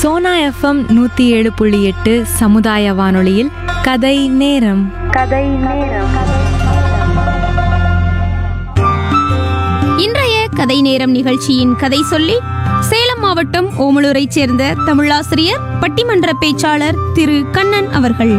Sona FM நூற்றி ஏழு புள்ளி எட்டு சமுதாய வானொலியில் கதை நேரம் இன்றைய கதை நேரம் நிகழ்ச்சியின் கதை சொல்லி சேலம் மாவட்டம் ஓமலூரைச் சேர்ந்த தமிழாசிரியர் பட்டிமன்ற பேச்சாளர் திரு கண்ணன் அவர்கள்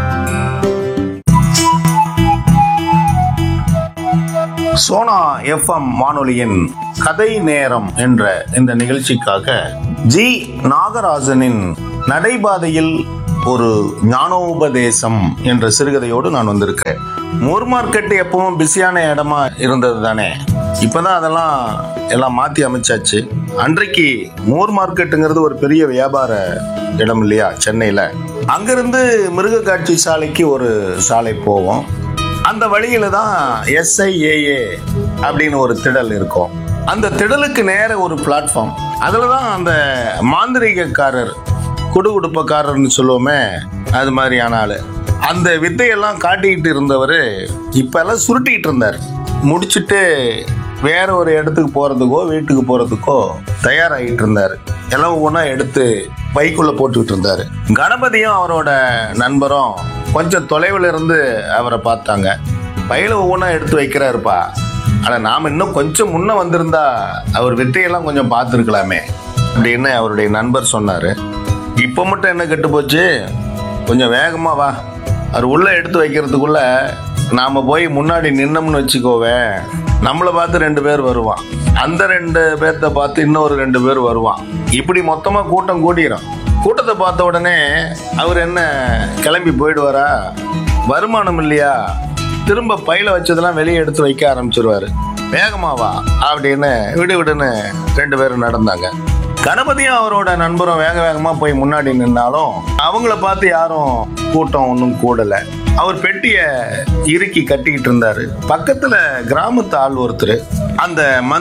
சோனா எஃப்எம் வானொலியின் கதை நேரம் என்ற இந்த நிகழ்ச்சிக்காக ஜி நாகராஜனின் நடைபாதையில் ஒரு ஞானோபதேசம் என்ற சிறுகதையோடு நான் வந்திருக்கேன் மூர் மார்க்கெட் எப்பவும் பிஸியான இடமா இருந்தது தானே இப்பதான் அதெல்லாம் எல்லாம் மாத்தி அமைச்சாச்சு அன்றைக்கு மூர் மார்க்கெட்டுங்கிறது ஒரு பெரிய வியாபார இடம் இல்லையா சென்னையில அங்கிருந்து மிருக காட்சி சாலைக்கு ஒரு சாலை போவோம் அந்த வழியில தான் எஸ்ஐஏஏ அப்படின்னு ஒரு திடல் இருக்கும் அந்த திடலுக்கு நேர ஒரு பிளாட்ஃபார்ம் அதில் தான் அந்த மாந்திரிகக்காரர் குடுகுடுப்பக்காரர்னு சொல்லுவோமே அது மாதிரியான ஆளு அந்த வித்தையெல்லாம் காட்டிக்கிட்டு இருந்தவர் இப்பெல்லாம் சுருட்டிக்கிட்டு இருந்தார் முடிச்சுட்டு வேற ஒரு இடத்துக்கு போறதுக்கோ வீட்டுக்கு போறதுக்கோ தயாராகிட்டு இருந்தார் எல்லாம் ஒவ்வொன்றா எடுத்து பைக்குள்ள போட்டுக்கிட்டு இருந்தாரு கணபதியும் அவரோட நண்பரும் கொஞ்சம் தொலைவில் இருந்து அவரை பார்த்தாங்க பையில ஒவ்வொன்றா எடுத்து வைக்கிறாருப்பா ஆனா நாம இன்னும் கொஞ்சம் முன்ன வந்திருந்தா அவர் வித்தையெல்லாம் கொஞ்சம் பார்த்துருக்கலாமே அப்படின்னு அவருடைய நண்பர் சொன்னாரு இப்போ மட்டும் என்ன கெட்டு போச்சு கொஞ்சம் வேகமா வா அவர் உள்ள எடுத்து வைக்கிறதுக்குள்ள நாம போய் முன்னாடி நின்னோம்னு வச்சுக்கோவே நம்மளை பார்த்து ரெண்டு பேர் வருவான் அந்த ரெண்டு பேர்த்த பார்த்து இன்னொரு ரெண்டு பேர் வருவான் இப்படி மொத்தமா கூட்டம் கூட்டிடும் கூட்டத்தை பார்த்த உடனே அவர் என்ன கிளம்பி போயிடுவாரா வருமானம் இல்லையா திரும்ப பையில வச்சதெல்லாம் வெளியே எடுத்து வைக்க ஆரம்பிச்சிருவாரு வேகமாவா அப்படின்னு விடு விடுன்னு ரெண்டு பேரும் நடந்தாங்க கணபதியும் அவரோட நண்பரும் வேக வேகமா போய் முன்னாடி நின்னாலும் அவங்கள பார்த்து யாரும் கூட்டம் ஒன்றும் கூடல அவர் பெட்டிய இறுக்கி கட்டிக்கிட்டு இருந்தாரு பக்கத்துல கிராமத்து ஆள் ஒருத்தர் அந்த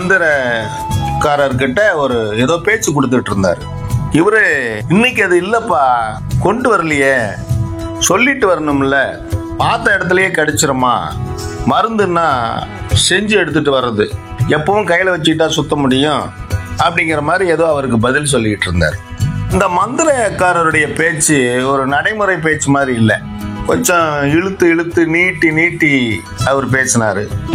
மந்திரக்காரர்கிட்ட ஒரு ஏதோ பேச்சு கொடுத்துட்டு இருந்தாரு இவரு இன்னைக்கு அது இல்லப்பா கொண்டு வரலையே சொல்லிட்டு வரணும்ல பார்த்த இடத்துலயே கிடைச்சிருமா மருந்துன்னா செஞ்சு எடுத்துட்டு வர்றது எப்பவும் கையில வச்சுக்கிட்டா சுத்த முடியும் அப்படிங்கிற மாதிரி ஏதோ அவருக்கு பதில் சொல்லிட்டு இருந்தார் இந்த மந்திரக்காரருடைய பேச்சு ஒரு நடைமுறை பேச்சு மாதிரி இல்லை கொஞ்சம் இழுத்து இழுத்து நீட்டி நீட்டி அவர் பேசினாரு